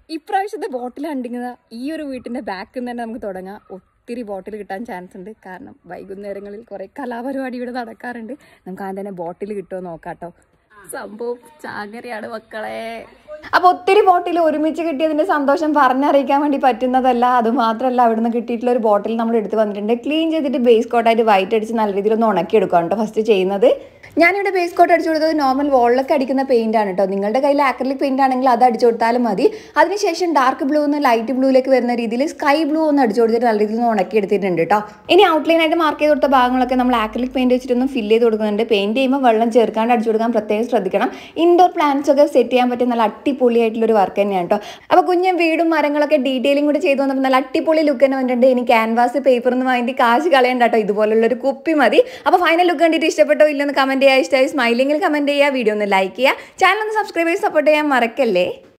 ഇപ്രാവശ്യത്തെ ബോട്ടിൽ ഹണ്ടിങ് ഈ ഒരു വീട്ടിന്റെ ബാക്കിൽ നിന്ന് തന്നെ നമുക്ക് തുടങ്ങാം ഒത്തിരി ബോട്ടിൽ കിട്ടാൻ ചാൻസ് ഉണ്ട് കാരണം വൈകുന്നേരങ്ങളിൽ കുറെ കലാപരിപാടി ഇവിടെ നടക്കാറുണ്ട് നമുക്ക് ആദ്യം തന്നെ ബോട്ടിൽ കിട്ടുമോ നോക്കാട്ടോ സംഭവം ചാകരയാണ് മക്കളെ അപ്പൊ ഒത്തിരി ബോട്ടിൽ ഒരുമിച്ച് കിട്ടിയതിന്റെ സന്തോഷം പറഞ്ഞറിയിക്കാൻ വേണ്ടി പറ്റുന്നതല്ല അത് മാത്രമല്ല അവിടുന്ന് കിട്ടിയിട്ടുള്ള ഒരു ബോട്ടിൽ നമ്മൾ എടുത്ത് വന്നിട്ടുണ്ട് ക്ലീൻ ചെയ്തിട്ട് ബേസ് കോട്ടായിട്ട് വൈറ്റ് അടിച്ച് നല്ല രീതിയിൽ ഒന്ന് ഉണക്കി എടുക്കാം കേട്ടോ ഫസ്റ്റ് ചെയ്യുന്നത് ഞാനിവിടെ ബേസ് കോട്ട് അടിച്ചു കൊടുത്തത് നോർമൽ വോളിലൊക്കെ അടിക്കുന്ന പെയിന്റ് ആണ് കേട്ടോ നിങ്ങളുടെ കയ്യിൽ ആക്രലിക് പെയിന്റ് ആണെങ്കിൽ അത് അടിച്ചു കൊടുത്താലും മതി അതിനുശേഷം ഡാർക്ക് ബ്ലൂ നിന്ന് ലൈറ്റ് ബ്ലൂയിലേക്ക് വരുന്ന രീതിയിൽ സ്കൈ ബ്ലൂ ഒന്ന് അടിച്ചു കൊടുത്തിട്ട് നല്ല രീതിയിൽ ഒന്ന് ഉണക്കി എടുത്തിട്ടുണ്ട് കേട്ടോ ഇനി ഔട്ട്ലൈൻ ആയിട്ട് മാർക്ക് ചെയ്ത് കൊടുത്ത ഭാഗങ്ങളൊക്കെ നമ്മൾ ആക്രലിക് പെയിന്റ് വെച്ചിട്ടൊന്ന് ഫില്ല് ചെയ്ത് കൊടുക്കുന്നുണ്ട് പെയിന്റ് ചെയ്യുമ്പോൾ വെള്ളം ചേർക്കാണ്ട് അടിച്ചു കൊടുക്കാൻ പ്രത്യേകം ശ്രദ്ധിക്കണം ഇൻഡോർ പ്ലാന്റ്സ് ഒക്കെ സെറ്റ് ചെയ്യാൻ പറ്റിയ നല്ല അടിപൊളിയായിട്ടുള്ള ഒരു വർക്ക് തന്നെയാണ് കേട്ടോ അപ്പോൾ കുഞ്ഞും വീടും മരങ്ങളൊക്കെ ഡീറ്റെയിലിംഗ് കൂടി ചെയ്തു വന്നപ്പോൾ നല്ല അടിപൊളി ലുക്ക് തന്നെ വന്നിട്ടുണ്ട് ഇനി ക്യാൻവാസ് പേപ്പർ എന്ന് വാങ്ങി കാശ് കളയണ്ട കേട്ടോ ഇതുപോലുള്ള ഒരു കുപ്പി മതി അപ്പോൾ ഫൈനൽ ലുക്ക് കണ്ടിട്ട് ഇഷ്ടപ്പെട്ടോ ഇല്ലെന്ന് കമന്റ് ചെയ്യുക ഇഷ്ടമായി സ്മൈലിംഗിൽ കമന്റ് ചെയ്യുക വീഡിയോ ഒന്ന് ലൈക്ക് ചെയ്യുക ചാനൽ ഒന്ന് സബ്സ്ക്രൈബ് ചെയ്ത് സപ്പോർട്ട് ചെയ്യാൻ മറക്കല്ലേ